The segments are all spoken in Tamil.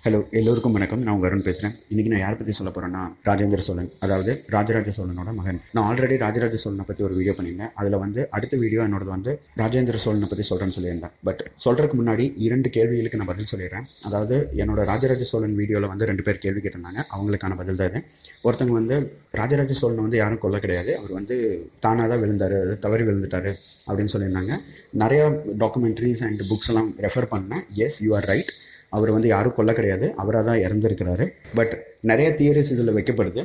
ஹலோ எல்லோருக்கும் வணக்கம் நான் உங்க அருண் பேசுகிறேன் இன்றைக்கி நான் யாரை பற்றி சொல்ல போகிறேன்னா ராஜேந்திர சோழன் அதாவது ராஜராஜ சோழனோட மகன் நான் ஆல்ரெடி ராஜராஜ சோழனை பற்றி ஒரு வீடியோ பண்ணியிருந்தேன் அதில் வந்து அடுத்த வீடியோ என்னோட வந்து ராஜேந்திர சோழனை பற்றி சொல்கிறேன்னு சொல்லியிருந்தேன் பட் சொல்கிறதுக்கு முன்னாடி இரண்டு கேள்விகளுக்கு நான் பதில் சொல்லிடுறேன் அதாவது என்னோட ராஜராஜ சோழன் வீடியோவில் வந்து ரெண்டு பேர் கேள்வி கேட்டிருந்தாங்க அவங்களுக்கான பதில் தான் இது ஒருத்தவங்க வந்து ராஜராஜ சோழனை வந்து யாரும் கொல்ல கிடையாது அவர் வந்து தானாக தான் விழுந்தார் தவறி விழுந்துட்டாரு அப்படின்னு சொல்லியிருந்தாங்க நிறையா டாக்குமெண்ட்ரிஸ் அண்ட் புக்ஸ் எல்லாம் ரெஃபர் பண்ணேன் எஸ் யூ ஆர் ரைட் அவர் வந்து யாரும் கொல்ல கிடையாது அவராக தான் இறந்துருக்கிறாரு பட் நிறைய தியரிஸ் இதில் வைக்கப்படுது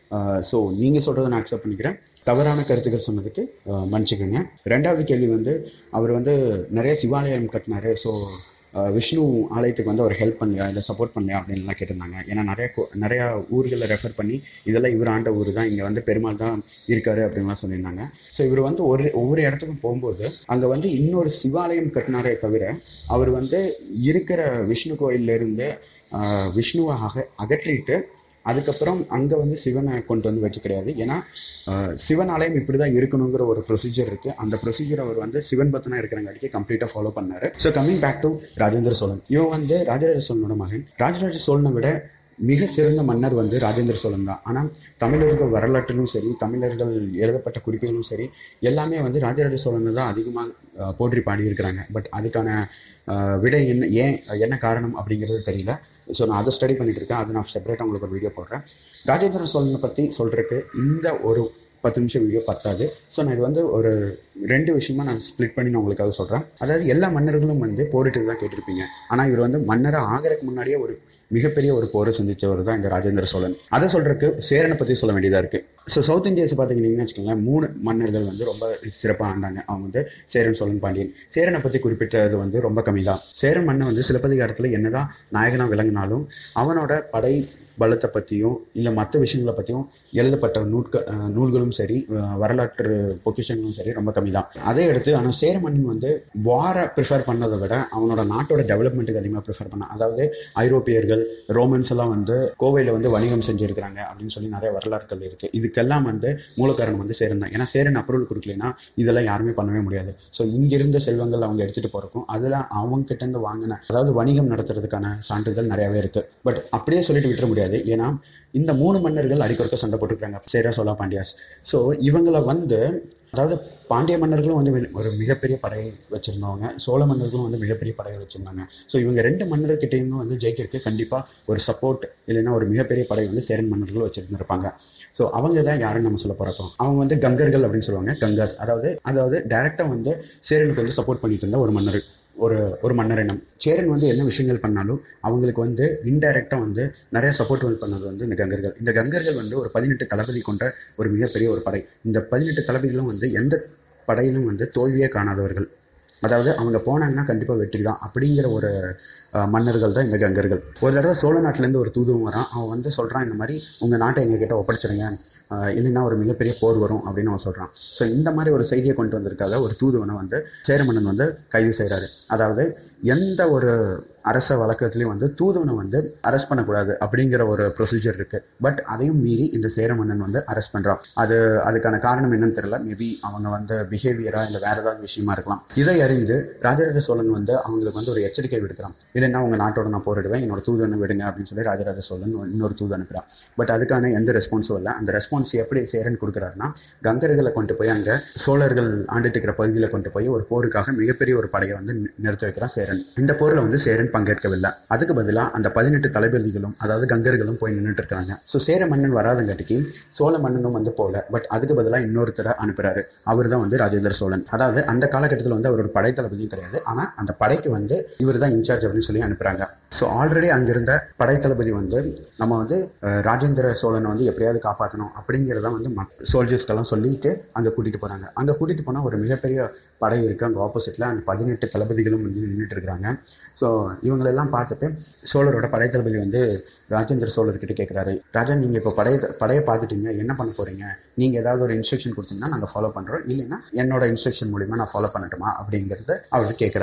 ஸோ நீங்கள் சொல்கிறத நான் அக்செப்ட் பண்ணிக்கிறேன் தவறான கருத்துக்கள் சொன்னதுக்கு அஹ், மன்னிச்சுக்கோங்க ரெண்டாவது கேள்வி வந்து அவர் வந்து நிறைய சிவாலயம் கட்டினாரு ஸோ விஷ்ணு ஆலயத்துக்கு வந்து அவர் ஹெல்ப் பண்ணலையா இல்லை சப்போர்ட் பண்ணலையா அப்படின்லாம் கேட்டிருந்தாங்க ஏன்னா நிறைய கோ- நிறையா ஊர்களை ரெஃபர் பண்ணி இதெல்லாம் இவர் ஆண்ட ஊர் தான் இங்கே வந்து பெருமாள் தான் இருக்காரு அப்படின்லாம் சொல்லியிருந்தாங்க ஸோ இவர் வந்து ஒரு ஒவ்வொரு இடத்துக்கும் போகும்போது அங்கே வந்து இன்னொரு சிவாலயம் கட்டினாரே தவிர அவர் வந்து இருக்கிற விஷ்ணு கோயிலிருந்து விஷ்ணுவை அக அகற்றிட்டு அதுக்கப்புறம் அங்கே வந்து சிவனை கொண்டு வந்து வைக்க கிடையாது ஏன்னா ஆஹ், சிவன் ஆலயம் இப்படி தான் இருக்கணுங்கிற ஒரு ப்ரொசீஜர் இருக்குது அந்த ப்ரொசீஜர் அவர் வந்து சிவன் பத்தனா இருக்கிறங்காட்டிக்கு கம்ப்ளீட்டாக ஃபாலோ பண்ணாரு so coming back to Rajendra Cholan இவன் வந்து ராஜராஜ சோழனோட மகன் ராஜராஜ சோழனை விட மிக சிறந்த மன்னர் வந்து ராஜேந்திர சோழன் தான் ஆனால் தமிழர்கள் வரலாற்றிலும் சரி தமிழர்கள் எழுதப்பட்ட குறிப்புகளும் சரி எல்லாமே வந்து ராஜராஜ சோழனை தான் அதிகமாக போற்றி பாடியிருக்கிறாங்க பட் அதுக்கான ஆஹ், விடை என்ன ஏன் என்ன காரணம் அப்படிங்கிறது தெரியல ஸோ நான் அதை ஸ்டடி பண்ணிட்டு இருக்கேன் அதை நான் செப்பரேட்டாக உங்களுக்கு ஒரு வீடியோ போடுறேன் ராஜேந்திர சோழனை பற்றி சொல்கிறதுக்கு இந்த ஒரு பத்து நிமிஷம் வீடியோ பத்தாது ஸோ நான் இது வந்து ஒரு ரெண்டு விஷயமா நான் ஸ்ப்ளிட் பண்ணி நான் உங்களுக்காக சொல்கிறேன் அதாவது எல்லா மன்னர்களும் வந்து போரிட்டு தான் கேட்டிருப்பீங்க ஆனால் இவர் வந்து மன்னராக ஆகிறதுக்கு முன்னாடியே ஒரு மிகப்பெரிய ஒரு போரை சந்தித்தவர் தான் இந்த ராஜேந்திர சோழன் அதை சொல்கிறதுக்கு சேரனை பற்றி சொல்ல வேண்டியதாக இருக்குது ஸோ சவுத் இந்தியாஸ் பார்த்தீங்கன்னு வச்சுக்கோங்களேன் மூணு மன்னர்கள் வந்து ரொம்ப சிறப்பாக ஆண்டாங்க அவங்க வந்து சேரன் சோழன் பாண்டியன் சேரனை பற்றி குறிப்பிட்டது வந்து ரொம்ப கம்மி தான் சேரன் மன்னன் வந்து சிலப்பதிகாரத்தில் என்னதான் நாயகனாக விளங்கினாலும் அவனோட படை பலத்தை பற்றியும் இல்லை மற்ற விஷயங்களை பற்றியும் எழுதப்பட்ட நூட்க அஹ் நூல்களும் சரி அஹ் வரலாற்று பொக்கிஷங்களும் சரி ரொம்ப கம்மி தான் அதே எடுத்து ஆனால் சேர மன்னன் வந்து வாரை ப்ரிஃபர் பண்ணதை விட அவனோட நாட்டோட டெவலப்மெண்ட்டுக்கு அதிகமாக ப்ரிஃபர் பண்ணான் அதாவது ஐரோப்பியர்கள் ரோமன்ஸ் எல்லாம் வந்து கோவையில் வந்து வணிகம் செஞ்சுருக்கிறாங்க அப்படின்னு சொல்லி நிறைய வரலாறுகள் இருக்குது இதுக்கெல்லாம் வந்து மூலக்காரணம் வந்து சேரன் தான் ஏன்னா சேரன் அப்ரூவல் கொடுக்கலைன்னா இதெல்லாம் யாருமே பண்ணவே முடியாது ஸோ இங்கிருந்த செல்வங்கள் அவங்க எடுத்துகிட்டு போகிறக்கும் அதில் அவங்க கிட்டேருந்து வாங்கின அதாவது வணிகம் நடத்துறதுக்கான சான்றிதழ் நிறையாவே இருக்குது பட் அப்படியே சொல்லிட்டு விட்டுற முடியாது ஏன்னா இந்த மூணு மன்னர்கள் அடிக்கொருக்க சண்டை போட்டுக்கிறாங்க சேர சோழா பாண்டியாஸ் ஸோ இவங்கள வந்து அதாவது பாண்டிய மன்னர்களும் வந்து வி- ஒரு மிகப்பெரிய படை வச்சுருந்தவங்க சோழ மன்னர்களும் வந்து மிகப்பெரிய படையை வச்சுருந்தாங்க ஸோ இவங்க ரெண்டு மன்னர்கிட்டையும் வந்து ஜெயிக்கிறதுக்கு கண்டிப்பாக ஒரு சப்போர்ட் இல்லைன்னா ஒரு மிகப்பெரிய படை வந்து சேரன் மன்னர்களும் வச்சுருந்துருப்பாங்க ஸோ அவங்க தான் யாருன்னு நம்ம சொல்ல போகிறோம் அவங்க வந்து கங்கர்கள் அப்படின்னு சொல்லுவாங்க கங்காஸ் அதாவது அதாவது டைரெக்டாக வந்து சேரனுக்கு வந்து சப்போர்ட் பண்ணிட்டு இருந்த ஒரு மன்னர் ஒரு ஒரு மன்னர் இனம் சேரன் வந்து என்ன விஷயங்கள் பண்ணாலும் அவங்களுக்கு வந்து இன்டைரக்டாக வந்து நிறைய சப்போர்ட் பண்ணது வந்து இந்த கங்கர்கள் இந்த கங்கர்கள் வந்து ஒரு பதினெட்டு தளபதி கொண்ட ஒரு மிகப்பெரிய ஒரு படை இந்த பதினெட்டு தளபதிகளும் வந்து எந்த படையிலும் வந்து தோல்வியே காணாதவர்கள் அதாவது அவங்க போனாங்கன்னா கண்டிப்பாக வெற்றி தான் அப்படிங்கிற ஒரு அஹ், மன்னர்கள் தான் இந்த கங்கர்கள் ஒரு தடவை சோழ நாட்டிலேருந்து ஒரு தூதுவம் வரான் அவன் வந்து சொல்கிறான் இந்த மாதிரி உங்கள் நாட்டை எங்ககிட்ட ஒப்படைச்சிடுங்க அஹ், இல்லைன்னா ஒரு மிகப்பெரிய போர் வரும் அப்படின்னு அவன் சொல்கிறான் ஸோ இந்த மாதிரி ஒரு செய்தியை கொண்டு வந்திருக்காத ஒரு தூதுவனை வந்து சேரமன்னன் வந்து கைது செய்கிறாரு அதாவது எந்த ஒரு அரச வழக்கத்துலேயும் வந்து தூதுவனை வந்து அரெஸ்ட் பண்ணக்கூடாது அப்படிங்கிற ஒரு ப்ரொசீஜர் இருக்குது பட் அதையும் மீறி இந்த சேரமன்னன் வந்து அரெஸ்ட் பண்ணுறான் அது அதுக்கான காரணம் என்னன்னு தெரியல மேபி அவங்க வந்து பிஹேவியராக இல்லை வேறு ஏதாவது விஷயமா இருக்கலாம் இதை அறிந்து ராஜராஜ சோழன் வந்து அவங்களுக்கு வந்து ஒரு எச்சரிக்கை விடுக்கிறான் இல்லைன்னா உங்கள் நாட்டோட நான் போரிடுவேன் என்னோட தூதனை விடுங்க அப்படின்னு சொல்லி ராஜராஜ சோழன் இன்னொரு தூது அனுப்புகிறான் பட் அதுக்கான எந்த ரெஸ்பான்ஸும் இல்லை அந்த ரெஸ்பான்ஸ் எப்படி சேரன் கொடுக்குறாருன்னா கங்கர்களை கொண்டு போய் அங்கே சோழர்கள் ஆண்டுட்டு இருக்கிற பகுதியில் கொண்டு போய் ஒரு போருக்காக மிகப்பெரிய ஒரு படையை வந்து நி- நிறுத்தி வைக்கிறான் சேரன் இந்த போரில் வந்து சேரன் பங்கேற்கவில்லை அதுக்கு பதிலாக அந்த பதினெட்டு தளபதிகளும் அதாவது கங்கர்களும் போய் நின்றுட்டு இருக்காங்க ஸோ சேர மன்னன் வராதங்காட்டிக்கு சோழ மன்னனும் வந்து போகல பட் அதுக்கு பதிலாக இன்னொருத்தரை அனுப்புறாரு அவர் தான் வந்து ராஜேந்திர சோழன் அதாவது அந்த காலகட்டத்தில் வந்து அவர் ஒரு படை தளபதியும் கிடையாது ஆனால் அந்த படைக்கு வந்து இவர் தான் இன்சார்ஜ் அப்படின்னு சொல்லி அனுப்புறாங்க ஸோ ஆல்ரெடி அங்கிருந்த படை தளபதி வந்து நம்ம வந்து அஹ், ராஜேந்திர சோழனை வந்து எப்படியாவது காப்பாற்றணும் அப்படிங்கிறத வந்து சோல்ஜர்ஸ்க்கெல்லாம் சொல்லிட்டு அங்கே கூட்டிகிட்டு போகிறாங்க அங்கே கூட்டிகிட்டு போனால் ஒரு மிகப்பெரிய படை இருக்குது அங்கே ஆப்போசிட்டில் அந்த பதினெட்டு தளபதிகளும் வந்து நின்றுட்டு இருக்கிறாங்க ஸோ இவங்களெல்லாம் பார்த்துட்டு சோழரோட படை தளபதி வந்து ராஜேந்திர சோழர்கிட்ட கேட்குறாரு ராஜா நீங்கள் இப்போ படைய படையை பார்த்துட்டீங்க என்ன பண்ண போகிறீங்க நீங்கள் ஏதாவது ஒரு இன்ஸ்ட்ரக்ஷன் கொடுத்தீங்கன்னா நாங்கள் ஃபாலோ பண்ணுறோம் இல்லைன்னா என்னோட இன்ஸ்ட்ரக்ஷன் மூலிமா நான் ஃபாலோ பண்ணட்டுமா அப்படிங்கிறத அவர் கேட்குறாரு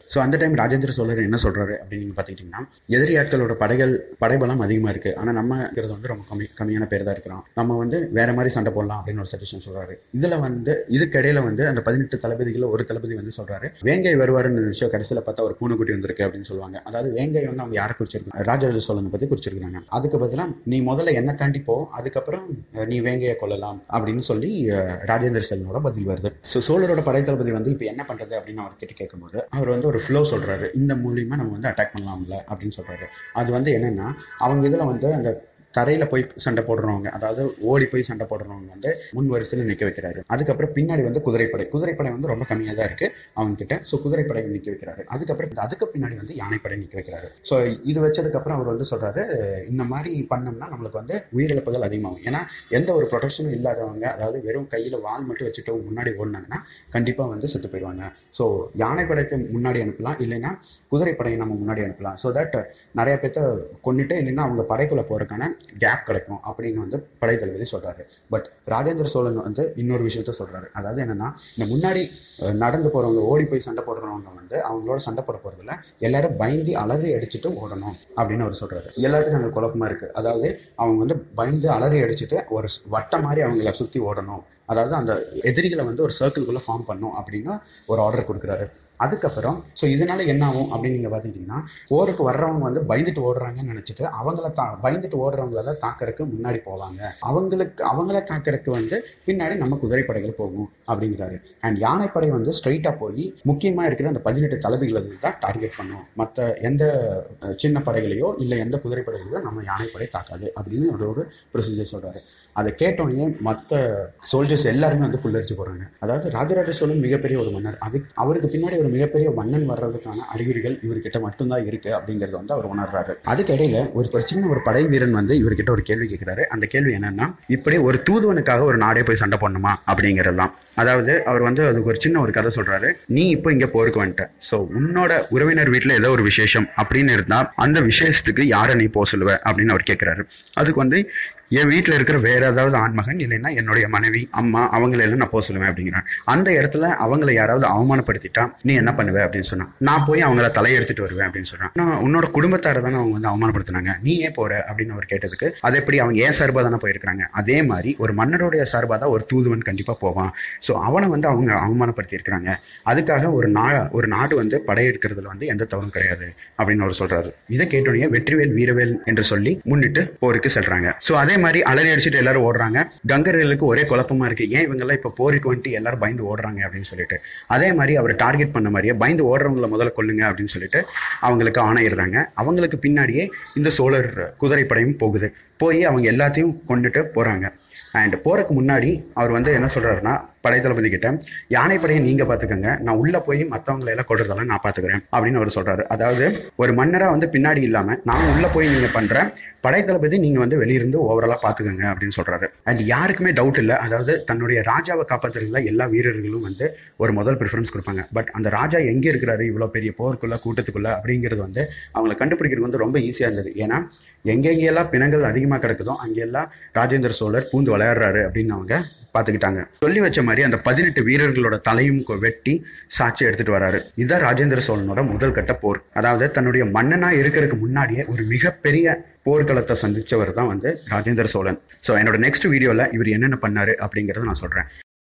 ஸோ அந்த டைம் ராஜேந்திர சோழர் என்ன சொல்றாரு அப்படின்னு நீங்க பார்த்துக்கிட்டிங்கன்னா எதிரி ஆட்களோட படைகள் படைபலம் அதிகமாக இருக்கு ஆனால் நம்ம இருக்கிறது வந்து ரொம்ப கம்மி கம்மியான பேர் தான் இருக்கிறோம் நம்ம வந்து வேற மாதிரி சண்டை போடலாம் அப்படின்னு ஒரு சஜஷன் சொல்றாரு இதுல வந்து இதுக்கிடையில வந்து அந்த பதினெட்டு தளபதிகளில் ஒரு தளபதி வந்து சொல்றாரு வேங்கை வருவாருன்னு நினைச்சோம் கடைசியில் பார்த்தா ஒரு பூனைக்குட்டி வந்திருக்கு அப்படின்னு சொல்லுவாங்க அதாவது வேங்கை வந்து அவங்க யாரை குறிச்சிருக்காங்க ராஜராஜ சோழனை பத்தி குறிச்சிருக்காங்க அதுக்கு பதிலாக நீ முதல்ல என்ன தாண்டி போ அதுக்கப்புறம் அஹ், நீ வேங்கையை கொல்லலாம் அப்படின்னு சொல்லி அஹ், ராஜேந்திர சோழனோட பதில் வருது ஸோ சோழரோட படைத்தளபதி வந்து இப்போ என்ன பண்றது அப்படின்னு அவர் கிட்ட கேட்கும்போது அவர் வந்து ஒரு ஃப்ளோ சொல்றாரு இந்த மூலியமா நம்ம வந்து அட்டாக் பண்ணலாம்ல அப்படின்னு சொல்றாரு அது வந்து என்னன்னா அவங்க இதுல வந்து அந்த தரையில போய் சண்டை போடுறவங்க அதாவது ஓடி போய் சண்டை போடுறவங்க வந்து முன் வரிசையில் நிற்க வைக்கிறாரு அதுக்கப்புறம் பின்னாடி வந்து குதிரைப்படை குதிரைப்படை வந்து ரொம்ப கம்மியாக தான் இருக்கு அவங்க கிட்ட ஸோ குதிரைப்படை நிற்க வைக்கிறாரு அதுக்கப்புறம் அதுக்கு பின்னாடி வந்து யானைப்படை நிற்க வைக்கிறாரு ஸோ இது வச்சதுக்கப்புறம் அவர் வந்து சொல்றாரு இந்த மாதிரி பண்ணோம்னா நம்மளுக்கு வந்து உயிரிழப்புகள் அதிகமாகும் ஏன்னா எந்த ஒரு ப்ரொடெக்ஷனும் இல்லாதவங்க அதாவது வெறும் கையில் வால் மட்டும் வச்சுட்டு முன்னாடி ஓடினாங்கன்னா கண்டிப்பாக வந்து செத்து போயிடுவாங்க ஸோ யானைப்படைக்கு முன்னாடி அனுப்பலாம் இல்லைன்னா குதிரைப்படையை நம்ம முன்னாடி அனுப்பலாம் ஸோ தட் நிறைய பேர்த்த கொண்டுட்டு இல்லைன்னா அவங்க படைக்குள்ளே போகிறதுக்கான கேப் கிடைக்கும் அப்படின்னு வந்து படை தளபதி சொல்கிறாரு பட் ராஜேந்திர சோழன் வந்து இன்னொரு விஷயத்த சொல்கிறாரு அதாவது என்னன்னா இந்த முன்னாடி அஹ், நடந்து போகிறவங்க ஓடி போய் சண்டை போடுறவங்க வந்து அவங்களோட சண்டை போட போகிறதில்ல எல்லாரும் பயந்து அலறி அடிச்சுட்டு ஓடணும் அப்படின்னு அவர் சொல்கிறாரு எல்லாத்துக்கும் அங்கே குழப்பமா இருக்குது அதாவது அவங்க வந்து பயந்து அலறி அடிச்சுட்டு ஒரு வட்டம் மாதிரி அவங்கள சுற்றி ஓடணும் அதாவது அந்த எதிரிகளை வந்து ஒரு சர்க்கிள்குள்ளே ஃபார்ம் பண்ணும் அப்படின்னு ஒரு ஆர்டர் கொடுக்குறாரு அதுக்கப்புறம் ஸோ இதனால என்ன ஆகும் அப்படின்னு நீங்கள் பார்த்துக்கிட்டிங்கன்னா போருக்கு வர்றவங்க வந்து பயந்துட்டு ஓடுறாங்கன்னு நினச்சிட்டு அவங்கள தா பயந்துட்டு ஓடுறவங்கள தான் தாக்கறதுக்கு முன்னாடி போவாங்க அவங்களுக்கு அவங்கள தாக்கறதுக்கு வந்து பின்னாடி நம்ம குதிரைப்படைகள் போகும் அப்படிங்கிறாரு அண்ட் யானைப்படை வந்து ஸ்ட்ரைட்டாக போய் முக்கியமாக இருக்கிற அந்த பதினெட்டு தளபதிகளை தான் டார்கெட் பண்ணும் மற்ற எந்த அஹ், சின்ன படைகளையோ இல்லை எந்த குதிரைப்படைகளையோ நம்ம யானைப்படை தாக்காது அப்படின்னு ஒரு ஒரு ப்ரொசீஜர் சொல்கிறாரு அதை கேட்டோடனே மற்ற சோல்ஜர்ஸ் எல்லாருமே வந்து புல்லரிச்சு போகிறாங்க அதாவது ராஜராஜ சோழன் மிகப்பெரிய ஒரு மன்னர் அது அவருக்கு பின்னாடி ஒரு மிகப்பெரிய மன்னன் வர்றதுக்கான அறிகுறிகள் இவர்கிட்ட மட்டும்தான் இருக்கு அப்படிங்கறத வந்து அவர் உணர்றாரு அதுக்கு இடையில ஒரு ஒரு சின்ன ஒரு படை வீரன் வந்து இவர்கிட்ட ஒரு கேள்வி கேட்கிறாரு அந்த கேள்வி என்னன்னா இப்படி ஒரு தூதுவனுக்காக ஒரு நாடே போய் சண்டை போடணுமா அப்படிங்கறதுலாம் அதாவது அவர் வந்து அதுக்கு ஒரு சின்ன ஒரு கதை சொல்றாரு நீ இப்போ இங்க போருக்கு வந்துட்ட ஸோ உன்னோட உறவினர் வீட்டில் ஏதோ ஒரு விசேஷம் அப்படின்னு இருந்தா அந்த விசேஷத்துக்கு யாரை நீ போக சொல்லுவ அப்படின்னு அவர் கேட்கிறாரு அதுக்கு வந்து என் வீட்டில் இருக்கிற வேற ஏதாவது ஆண்மகன் இல்லைன்னா என்னுடைய மனைவி அம்மா அவங்கள எல்லாம் நான் போக சொல்லுவேன் அப்படிங்கிறான் அந்த இடத்துல அவங்கள யாராவது அவமானப்படுத்திட்டா நீ என்ன பண்ணுவ அப்படின்னு சொன்னான் நான் போய் அவங்கள தலையெடுத்துட்டு வருவேன் அப்படின்னு சொன்னான் நான் உன்னோட குடும்பத்தாரை தானே அவங்க வந்து அவமானப்படுத்தினாங்க நீ ஏன் போற அப்படின்னு அவர் கேட்டதுக்கு அது எப்படி அவங்க ஏன் சார்பாக தானே போயிருக்கிறாங்க அதே மாதிரி ஒரு மன்னருடைய சார்பாக தான் ஒரு தூதுவன் கண்டிப்பாக போவான் ஸோ அவனை வந்து அவங்க அவமானப்படுத்தி இருக்கிறாங்க அதுக்காக ஒரு நா ஒரு நாடு வந்து படையெடுக்கிறதுல வந்து எந்த தவறும் கிடையாது அப்படின்னு அவர் சொல்றாரு இதை கேட்டோடனே வெற்றிவேல் வீரவேல் என்று சொல்லி முன்னிட்டு போருக்கு செல்றாங்க ஸோ அதே மாதிரி அலறி அடிச்சுட்டு எல்லாரும் ஓடுறாங்க கங்கர்களுக்கு ஒரே குழப்பமா இருக்கு ஏன் இவங்கெல்லாம் இப்போ போருக்கு வந்துட்டு எல்லாரும் பயந்து ஓடுறாங்க அப்படின்னு சொல்லிட்டு அதே மாதிரி அவர் டார்கெட் பண்ண மாதிரியே பயந்து ஓடுறவங்கள முதல்ல கொல்லுங்க அப்படின்னு சொல்லிட்டு அவங்களுக்கு ஆணையிடுறாங்க அவங்களுக்கு பின்னாடியே இந்த சோழர் குதிரைப்படையும் போகுது போய் அவங்க எல்லாத்தையும் கொண்டுட்டு போறாங்க அண்ட் போறதுக்கு முன்னாடி அவர் வந்து என்ன சொல்றாருன்னா படைத்தளபதி கிட்ட யானைப்படையை நீங்க பாத்துக்கோங்க நான் உள்ள போய் மத்தவங்களை எல்லாம் கொடுறதெல்லாம் நான் பாத்துக்கிறேன் அப்படின்னு அவர் சொல்றாரு அதாவது ஒரு மன்னரா வந்து பின்னாடி இல்லாம நான் உள்ள போய் நீங்க பண்ற படைத்தளபதி நீங்க வந்து வெளியிருந்து ஓவராலா பாத்துக்கோங்க அப்படின்னு சொல்றாரு அண்ட் யாருக்குமே டவுட் இல்லை அதாவது தன்னுடைய ராஜாவை காப்பாத்துறதுல எல்லா வீரர்களும் வந்து ஒரு முதல் ப்ரிஃபரன்ஸ் கொடுப்பாங்க பட் அந்த ராஜா எங்கே இருக்கிறாரு இவ்வளோ பெரிய போருக்குள்ள கூட்டத்துக்குள்ள அப்படிங்கிறது வந்து அவங்களை கண்டுபிடிக்கிறது வந்து ரொம்ப ஈஸியாக இருந்தது ஏன்னா எங்கெங்கெல்லாம் பிணங்கள் அதிகமாக கிடக்குதோ அங்கெல்லாம் ராஜேந்திர சோழர் பூந்து விளையாடுறாரு அப்படின்னு அவங்க பார்த்துக்கிட்டாங்க சொல்லி வச்ச மாதிரி அந்த பதினெட்டு வீரர்களோட தலையும் கொ- வெட்டி சாட்சி எடுத்துட்டு வராரு இதுதான் ராஜேந்திர சோழனோட முதல் கட்ட போர் அதாவது தன்னுடைய மன்னனா இருக்கிறதுக்கு முன்னாடியே ஒரு மிகப்பெரிய போர்க்களத்தை சந்திச்சவர் தான் வந்து ராஜேந்திர சோழன் ஸோ என்னோட நெக்ஸ்ட் வீடியோவில் இவர் என்னென்ன பண்ணாரு அப்படிங்கிறத நான் சொல்கிறேன்